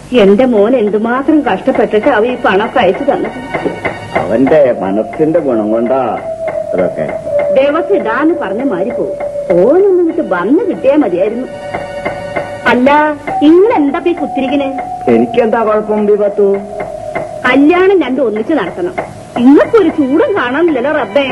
എന്റെ മോൻ എന്തുമാത്രം കഷ്ടപ്പെട്ടിട്ട് അവ ഈ പണമൊക്കെ അയച്ചു തന്നത് അവന്റെ മനസ്സിന്റെ ഗുണം കൊണ്ടാ അതൊക്കെ ദിവസം ഇടാന്ന് പറഞ്ഞ മാതിരി പോകും ഓനൊന്നും വിട്ട് വന്ന് കിട്ടിയാ മതിയായിരുന്നു അല്ല ഇങ്ങളെന്താ ഈ കുത്തിരിക്കണേ എനിക്കെന്താ കുഴപ്പം വിപത്തു കല്യാണം രണ്ടും ഒന്നിച്ച് നടത്തണം ഇങ്ങക്കൊരു ചൂടും കാണാനില്ലല്ലോ റബ്ബേ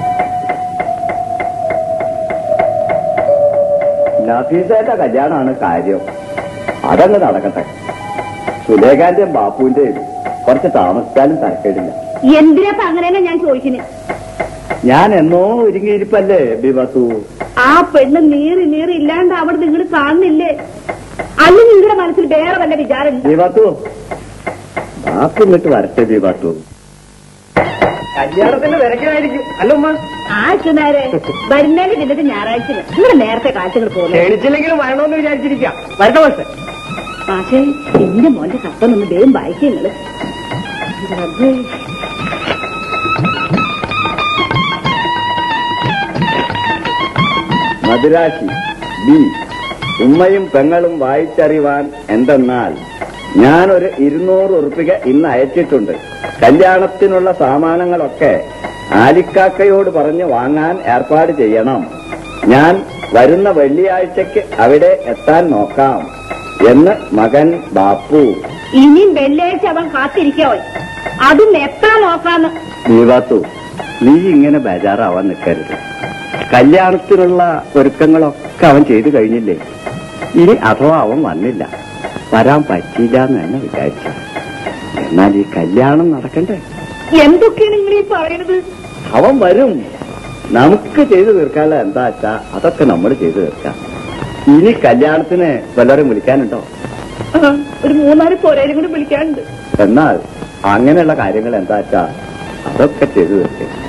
നഫീസയുടെ കല്യാണമാണ് കാര്യം അതങ്ങ് നടക്കട്ടെ സുലേഖാന്റെയും ബാപ്പുവിന്റെയും കുറച്ച് താമസിച്ചാലും തരക്കേടില്ല എന്തിനാ അങ്ങനെയാണ് ഞാൻ ചോദിക്കുന്നത് ഞാൻ എന്നോ ഒരുങ്ങിയിരിപ്പല്ലേ ബിബത്തു ആ പെണ്ണ് നീറി നീറി ഇല്ലാണ്ട് അവിടെ നിങ്ങൾ കാണുന്നില്ലേ അല്ല നിങ്ങളുടെ മനസ്സിൽ വേറെ വല്ല വിചാരം ബിബത്തു ബാപ്പു ഇങ്ങോട്ട് വരട്ടെ ബിബത്തു കല്യാണത്തിന്റെ തിരക്കിലായിരിക്കും അല്ല ഉമ്മ ആഴ്ചനേരെ വരുന്നതിന് പിന്നത്തെ ഞായറാഴ്ച നിങ്ങൾ നേരത്തെ കാഴ്ചകൾ പോകുന്നു ക്ഷണിച്ചില്ലെങ്കിലും വരണമെന്ന് വിചാരിച്ചിരിക്കാം വരട്ടെ പക്ഷേ പക്ഷേ എന്റെ മോന്റെ കപ്പം ഒന്ന് വേഗം വായിക്കുന്നത് മധുരാശി ബി ഉമ്മയും പെങ്ങളും വായിച്ചറിവാൻ എന്തെന്നാൽ ഞാനൊരു ഇരുന്നൂറ് ഉറുപ്പിക ഇന്ന് അയച്ചിട്ടുണ്ട് കല്യാണത്തിനുള്ള സാമാനങ്ങളൊക്കെ ആലിക്കാക്കയോട് പറഞ്ഞ് വാങ്ങാൻ ഏർപ്പാട് ചെയ്യണം ഞാൻ വരുന്ന വെള്ളിയാഴ്ചക്ക് അവിടെ എത്താൻ നോക്കാം എന്ന് മകൻ ബാപ്പു ഇനിയും വെള്ളിയാഴ്ച അവൻ കാത്തിരിക്കോ അതും എത്താൻ നോക്കാന്ന് ദീപാത്തു നീ ഇങ്ങനെ ബേജാറാവാൻ നിൽക്കരുത് കല്യാണത്തിനുള്ള ഒരുക്കങ്ങളൊക്കെ അവൻ ചെയ്തു കഴിഞ്ഞില്ലേ ഇനി അഥവാ അവൻ വന്നില്ല വരാൻ പറ്റിയില്ല എന്ന് തന്നെ വിചാരിച്ചു എന്നാൽ ഈ കല്യാണം നടക്കണ്ടേ എന്തൊക്കെയാണ് നിങ്ങൾ ഈ പറയണത് അവൻ വരും നമുക്ക് ചെയ്തു തീർക്കാനുള്ള എന്താ വെച്ചാ അതൊക്കെ നമ്മൾ ചെയ്തു തീർക്കാം ഇനി കല്യാണത്തിന് വല്ലവരും വിളിക്കാനുണ്ടോ ആ, ഒരു മൂന്നാല് പോരേലും കൂടി വിളിക്കാനുണ്ട് എന്നാൽ അങ്ങനെയുള്ള കാര്യങ്ങൾ എന്താ വെച്ചാ അതൊക്കെ ചെയ്തു തീർക്കാം